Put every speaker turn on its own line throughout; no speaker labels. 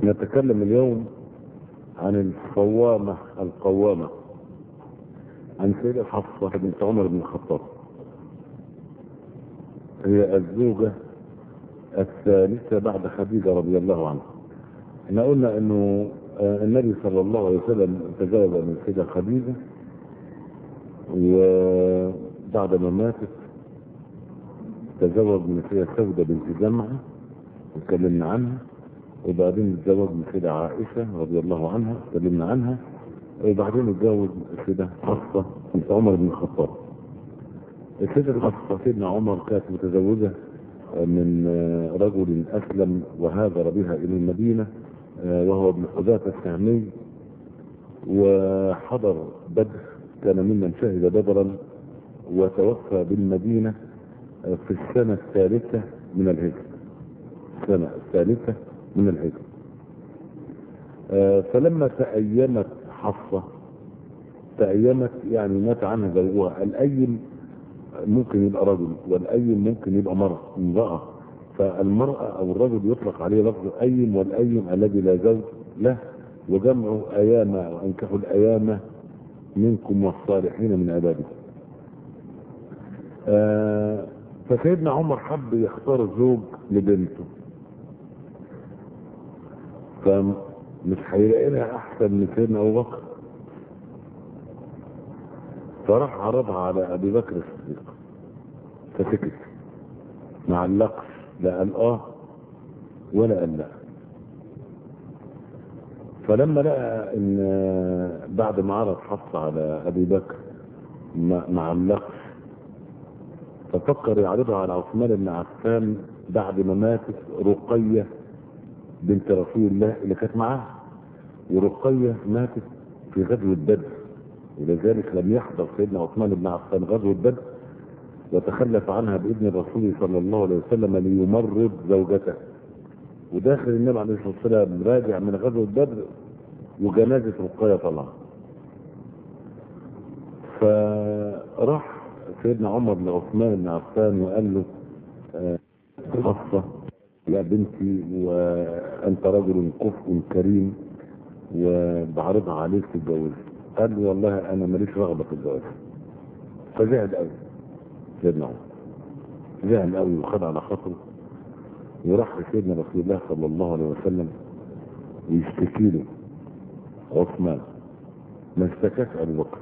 نتكلم اليوم عن الصوامة القوامة عن سيدة حفصة بنت عمر بن الخطاب هي الزوجة الثالثة بعد خديجة رضي الله عنها احنا قلنا انه النبي صلى الله عليه وسلم تزوج من سيدة خديجة وبعد ما ماتت تزوج من سيدة سودة بنت جمعة واتكلمنا عنها وبعدين اتزوج من سيدة عائشة رضي الله عنها اتكلمنا عنها وبعدين اتجوز سيدة حفصة بنت عمر بن الخطاب السيدة حفصة سيدنا عمر كانت متزوجة من رجل أسلم وهاجر بها إلى المدينة وهو ابن حذافة السهمي وحضر بدر كان ممن شهد بدرا وتوفى بالمدينة في السنة الثالثة من الهجرة السنة الثالثة من الهجرة فلما تأيمت حفصة تأيمت يعني مات عنها زوجها الأيم ممكن يبقى رجل والأيم ممكن يبقى مرأة امرأة فالمرأة أو الرجل يطلق عليه لفظ أيم والأيم الذي لا زوج له وجمع أيامة وأنكحوا الأيامة منكم والصالحين من عباده آه فسيدنا عمر حب يختار زوج لبنته فمش هيلاقي لها احسن من سيدنا ابو بكر فراح عرضها على ابي بكر الصديق فسكت ما علقش لا قال اه ولا قال لا فلما لقى ان بعد ما عرض حفص على ابي بكر ما علقش ففكر يعرضها على عثمان بن عفان بعد ما ماتت رقية بنت رسول الله اللي كانت معاه ورقية ماتت في غزوة بدر ولذلك لم يحضر سيدنا عثمان بن عفان غزوة بدر وتخلف عنها بإذن الرسول صلى الله عليه وسلم ليمرض زوجته وداخل النبي عليه الصلاة والسلام راجع من غزوة بدر وجنازة رقية طلع فراح سيدنا عمر بن عثمان بن عفان وقال له حفصة يا بنتي وانت رجل كفء كريم وبعرضها عليك تتجوز قال له والله انا ماليش رغبه في الجواز فزعل قوي سيدنا عمر زعل قوي وخد على خاطره وراح لسيدنا رسول الله صلى الله عليه وسلم ويشتكي له عثمان ما اشتكاش ابو بكر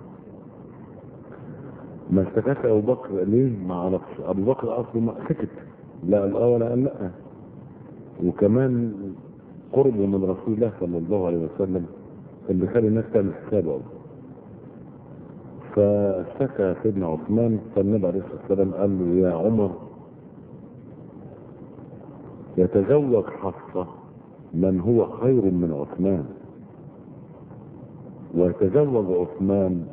ما اشتكاش ابو بكر ليه ما عرفش ابو بكر اصله ما سكت لا قال اه ولا قال لا وكمان قربه من رسول الله صلى الله عليه وسلم اللي خلى الناس تعمل حسابه فاشتكى سيدنا عثمان فالنبي عليه الصلاه والسلام قال له يا عمر يتزوج حفصه من هو خير من عثمان ويتزوج عثمان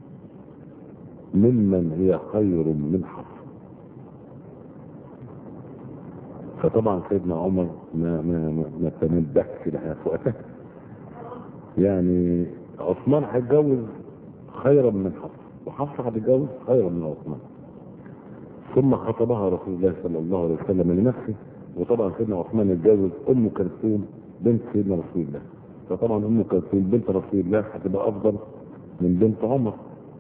ممن هي خير من حفصه فطبعا سيدنا عمر ما ما ما, ما تنبهش لها في وقتها يعني عثمان هيتجوز خيرا من حفصه وحفصه هتتجوز خيرا من عثمان ثم خطبها رسول الله صلى الله عليه وسلم لنفسه وطبعا سيدنا عثمان اتجوز ام كلثوم بنت سيدنا رسول الله فطبعا ام كلثوم بنت رسول الله هتبقى افضل من بنت عمر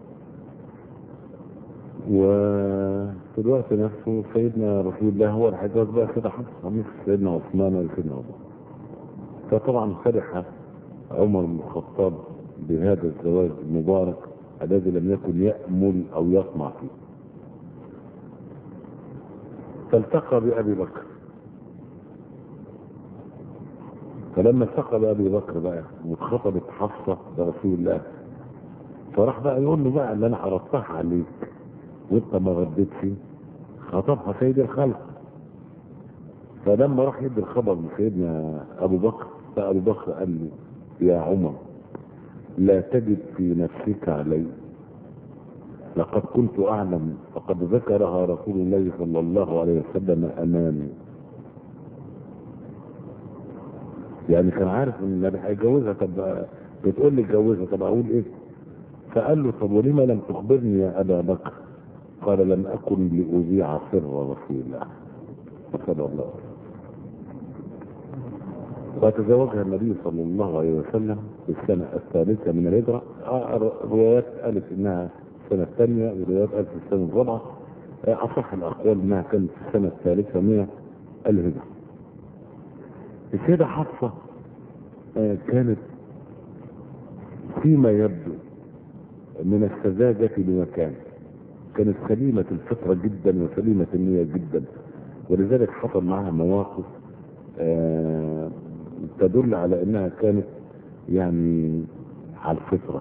وفي الوقت نفسه سيدنا رسول الله هو اللي هيتجوز بقى كده حفصه مش سيدنا عثمان ولا سيدنا ابو فطبعا فرح عمر بن الخطاب بهذا الزواج المبارك الذي لم يكن يأمل او يطمع فيه فالتقى بأبي بكر فلما التقى بأبي بكر بقى واتخطبت حفصة برسول الله فراح بقى يقول له بقى اللي انا عرضتها عليك وانت ما ردتش خطبها سيد الخلق فلما راح يدي الخبر لسيدنا ابو بكر فابو بكر قال له يا عمر لا تجد في نفسك علي لقد كنت اعلم فقد ذكرها رسول الله صلى الله عليه وسلم امامي يعني كان عارف ان النبي هيتجوزها طب بتقول لي اتجوزها طب اقول ايه فقال له طب ولما لم تخبرني يا ابا بكر قال لم اكن لاذيع سر رسول الله صلى الله عليه وسلم وتزوجها النبي صلى الله عليه وسلم في السنة الثالثة من الهجرة آه، روايات قالت انها السنة الثانية وروايات قالت في السنة الرابعة آه، أصح الأقوال انها كانت في السنة الثالثة من الهجرة السيدة حفصة آه، كانت فيما يبدو من السذاجة بمكان كانت سليمة الفطرة جدا وسليمة النية جدا ولذلك حصل معها مواقف آه، تدل على انها كانت يعني على الفطرة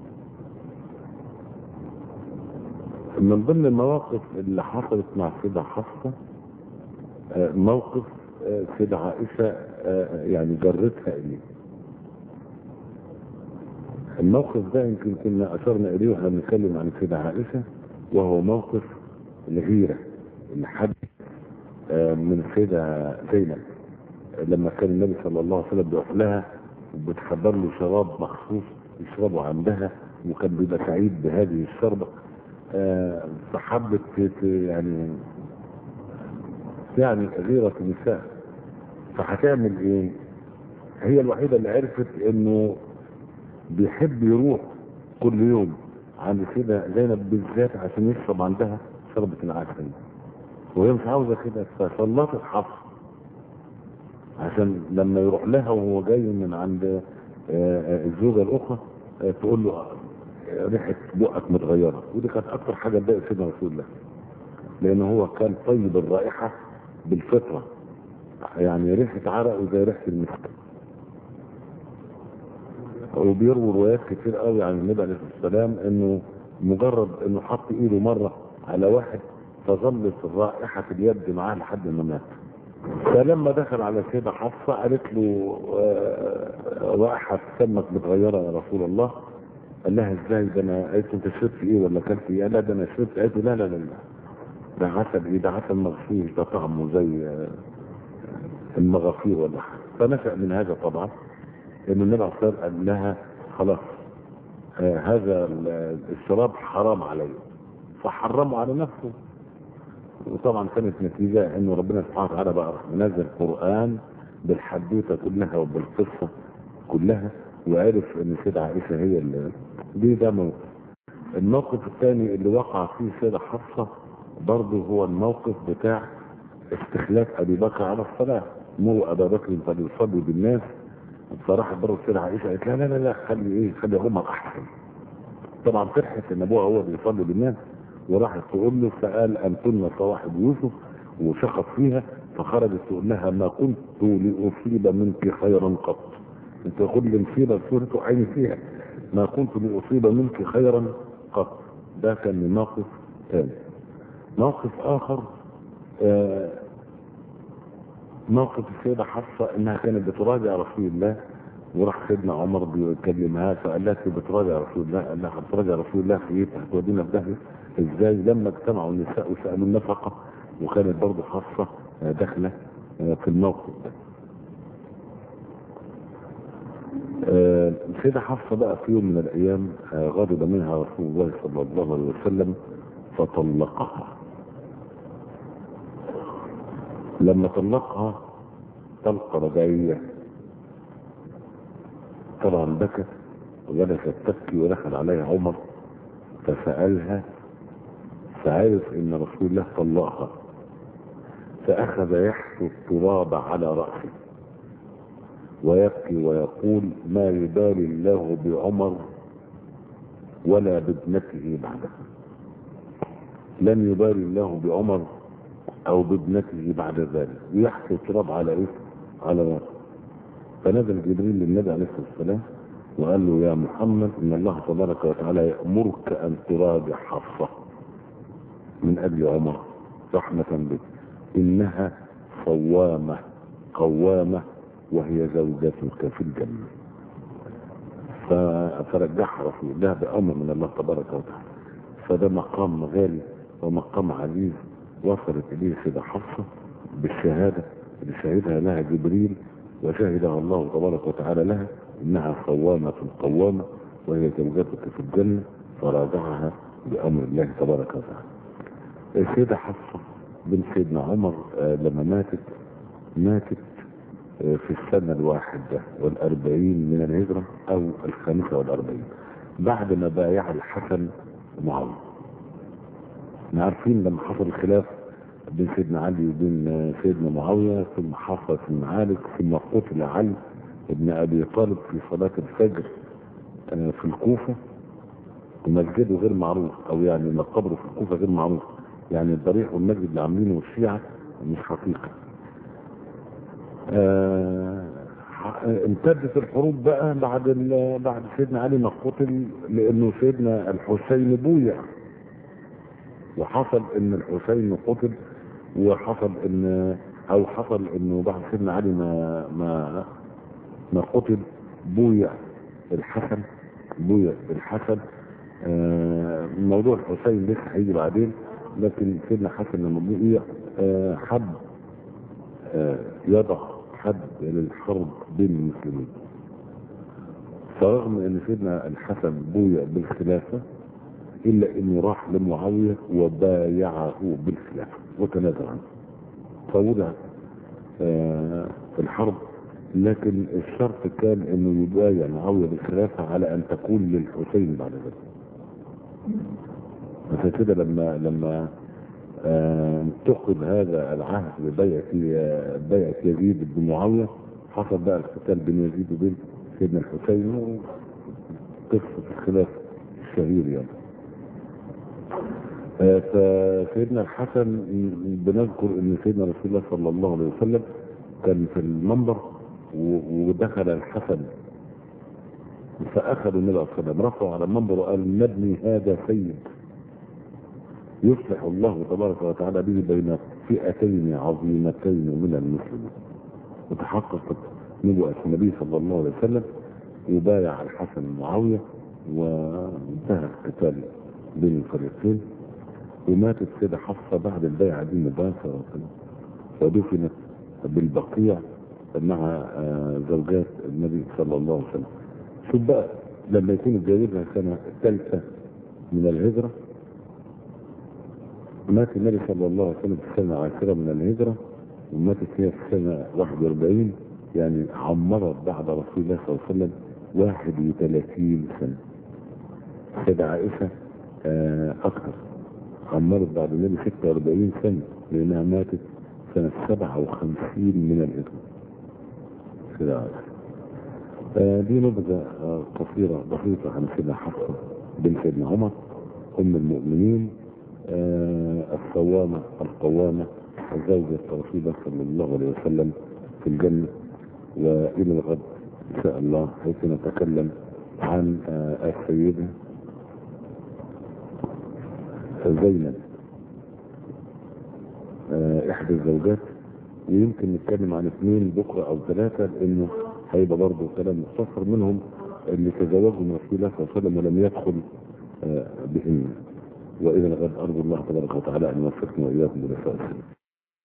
من ضمن المواقف اللي حصلت مع سيدة حفصة آه، موقف آه، سيدة عائشة آه، يعني جرتها اليه الموقف ده يمكن كنا اشرنا اليه واحنا بنتكلم عن سيدة عائشة وهو موقف الغيرة اللي حدث آه، من سيدة زينب لما كان النبي صلى الله عليه وسلم بيروح لها وبتحضر له شراب مخصوص يشربه عندها وكان بيبقى سعيد بهذه الشربة آه، فحبت ت- يعني يعني غيرة النساء فهتعمل ايه؟ هي الوحيدة اللي عرفت انه بيحب يروح كل يوم عند سيدة زينب بالذات عشان يشرب عندها شربة العسل وهي مش عاوزة كده فسلطت حفص عشان لما يروح لها وهو جاي من عند آه، آه، الزوجة الأخرى آه، تقول له آه، ريحة بقك متغيرة ودي كانت أكتر حاجة تضايق سيدنا رسول الله لأن هو كان طيب الرائحة بالفطرة يعني ريحة عرقه زي ريحة المسك وبيرووا روايات كتير قوي عن النبي عليه الصلاه والسلام انه مجرد انه حط ايده مره على واحد فظلت رائحه اليد معاه لحد ما مات فلما دخل على سيدة حفصة قالت له آه، رائحة سمك متغيرة يا رسول الله قال لها ازاي ده انا قالت له انت شربت ايه ولا اكلت ايه؟ قال لا ده انا شربت قالت له لا لا لا لا ده عسل ايه ده عسل مغفور ده طعمه زي آه، المغافير ولا حاجه فنشأ من هذا طبعا ان النبي عليه الصلاه والسلام قال لها خلاص آه هذا ال- الشراب حرام عليه فحرمه على نفسه وطبعا كانت نتيجة انه ربنا سبحانه وتعالى بقى راح منزل القرآن بالحدوتة كلها وبالقصة كلها وعرف ان سيدة عائشة هي اللي دي ده موقف الموقف الثاني اللي وقع فيه سيدة حفصة برضه هو الموقف بتاع استخلاف ابي بكر على الصلاة مروا ابا بكر فليصلي بالناس فراحت برضه سيدة عائشة قالت لا لا لا لا خلي ايه خلي عمر احسن طبعا فرحت ان ابوها هو بيصلي بالناس وراحت تقول له سأل أنتن صواحب يوسف وشخص فيها فخرجت تقول لها ما كنت لأصيب منك خيرا قط انت كل مصيبة سورة عين فيها ما كنت لأصيب منك خيرا قط ده كان موقف ثاني موقف آخر آه موقف السيدة حفصة انها كانت بتراجع رسول الله وراح سيدنا عمر بيكلمها فقال لها انت بتراجع رسول الله قال لها بتراجع رسول الله في ايه هتودينا في داهيه ازاي لما اجتمعوا النساء وسالوا النفقه وكانت برضه حفصه آه، داخله آه، في الموقف ده آه، السيدة حفصة بقى في يوم من الأيام آه، غضب منها رسول الله صلى الله عليه وسلم فطلقها لما طلقها طلقة رجعية طبعا بكت وجلست تبكي ودخل عليها عمر فسألها فعرف ان رسول الله طلقها فأخذ يحث التراب على رأسه ويبكي ويقول ما يبالي الله بعمر ولا بابنته بعده لن يبالي الله بعمر او بابنته بعد ذلك ويحث التراب على ايه على رأسه فنزل جبريل للنبي عليه الصلاه والسلام وقال له يا محمد ان الله تبارك وتعالى يامرك ان تراجع حفصه من اجل عمر رحمه بك انها صوامه قوامه وهي زوجتك في الجنه ف- فرجعها رسول الله بامر من الله تبارك وتعالى فده مقام غالي ومقام عزيز وصلت اليه سيده حفصه بالشهاده اللي شهدها لها جبريل وشهدها الله تبارك وتعالى لها انها صوامة قوامة وهي زوجتك في الجنة فراجعها بامر الله تبارك وتعالى. السيدة حفصة بنت سيدنا عمر آه، لما ماتت ماتت آه، في السنة الواحدة والأربعين من الهجرة أو الخامسة والأربعين بعد ما بايع الحسن معاوية احنا عارفين لما حصل الخلاف بين سيدنا علي وبين آه، سيدنا معاوية ثم حصلت المعارك ثم قتل علي ابن أبي طالب في صلاة الفجر آه، في الكوفة ومسجده غير معروف او يعني مقبره في الكوفه غير معروف يعني الضريح والمسجد اللي عاملينه الشيعه مش حقيقه. آه ح- امتدت الحروب بقى بعد ال- بعد سيدنا علي ما قتل لانه سيدنا الحسين بويع وحصل ان الحسين قتل وحصل ان او حصل انه بعد سيدنا علي ما ما ما قتل بويع الحسن بويع الحسن آه، موضوع الحسين لسه هيجي بعدين لكن سيدنا حسن لما بويع آه، حب آه، يضع حد للحرب بين المسلمين فرغم ان سيدنا الحسن بويع بالخلافه الا انه راح لمعاويه وبايعه بالخلافه وتنازل عنه فوضع آه، في الحرب لكن الشرط كان انه يبايع معاويه بالخلافه على ان تكون للحسين بعد ذلك عشان كده لما لما آه، انتقد هذا العهد ببيعة بيعة يزيد بن معاوية حصل بقى القتال بين يزيد وبين سيدنا الحسين وقصة الخلاف الشهير يعني آه، فسيدنا الحسن بنذكر ان سيدنا رسول الله صلى الله عليه وسلم كان في المنبر و- ودخل الحسن فاخذ النبي صلى الله عليه وسلم رفعه على المنبر وقال نبني هذا سيد يصلح الله تبارك وتعالى به بين فئتين عظيمتين من المسلمين وتحققت نبوءة النبي صلى الله عليه وسلم وبايع الحسن معاوية وانتهى القتال بين الفريقين وماتت سيدة حفصة بعد البيعة دي مباشرة ودفنت بالبقيع مع آه، زوجات النبي صلى الله عليه وسلم شوف بقى لما يكون اتجوزها السنة الثالثة من الهجرة مات النبي صلى الله عليه وسلم في السنة العاشرة من الهجرة وماتت هي في السنة 41 يعني عمرت بعد رسول الله صلى الله عليه وسلم 31 سنة سيدة عائشة آه، أكثر عمرت بعد النبي 46 سنة لأنها ماتت سنة 57 من الهجرة سيدة عائشة آه، دي نبذة آه، قصيرة بسيطة عن سيدنا حفصة بنت سيدنا عمر أم المؤمنين آه، الصوامة القوامة زوجة رسول الله صلى الله عليه وسلم في الجنة وإلى الغد إن شاء الله حيث نتكلم عن آه، السيدة زينب آه، إحدى الزوجات ويمكن نتكلم عن اثنين بكرة أو ثلاثة لأنه هيبقى برضه كلام مختصر منهم اللي تزوجوا من رسول الله صلى الله عليه وسلم ولم يدخل آه، بهن وإلى الغد أرجو الله تبارك وتعالى أن يوفقنا وإياكم بلقاء السلام